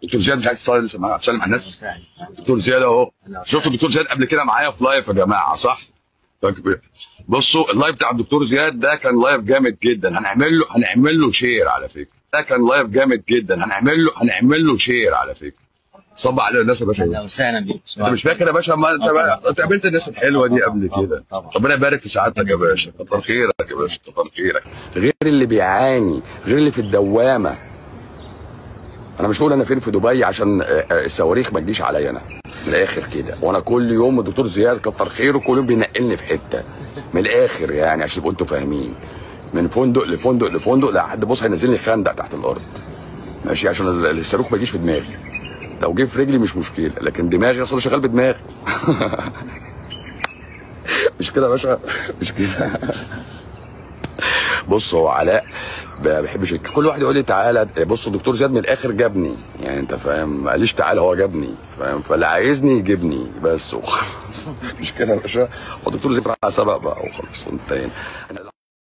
دكتور زياد مش عايز تصلي لسه معايا هتسلم على الناس دكتور زياد اهو شفتوا الدكتور زياد قبل كده معايا في لايف يا جماعه صح؟ طيب، بصوا اللايف بتاع الدكتور زياد ده كان لايف جامد جدا هنعمل له هنعمل له شير على فكره ده كان لايف جامد جدا هنعمل له هنعمل له شير على فكره صب على الناس يا باشا اهلا وسهلا بيك انت مش فاكر يا باشا ما انت بقى- انت قابلت الناس الحلوه دي قبل كده طبعا. ربنا يبارك في سعادتك يا باشا كتر خيرك يا باشا كتر خيرك غير اللي بيعاني غير اللي في الدوامه انا مش هقول انا فين في دبي عشان آه، آه، الصواريخ ما تجيش عليا انا من الاخر كده وانا كل يوم الدكتور زياد كتر خيره كل يوم بينقلني في حته من الاخر يعني عشان تبقوا انتوا فاهمين من فندق لفندق لفندق لحد بص هينزلني خندق تحت الارض ماشي عشان ال- الصاروخ ما يجيش في دماغي لو جه في رجلي مش مشكله لكن دماغي اصلا شغال بدماغي مش كده يا باشا مش كده بص هو علاء ما بحبش الك- كل واحد يقول لي تعالى بص الدكتور زياد من الاخر جابني يعني انت فاهم ما قاليش تعالى هو جابني فاهم فاللي عايزني يجيبني بس وخلاص مش كده يا باشا هو الدكتور زياد راح سبق بقى وخلاص وانتهينا أنا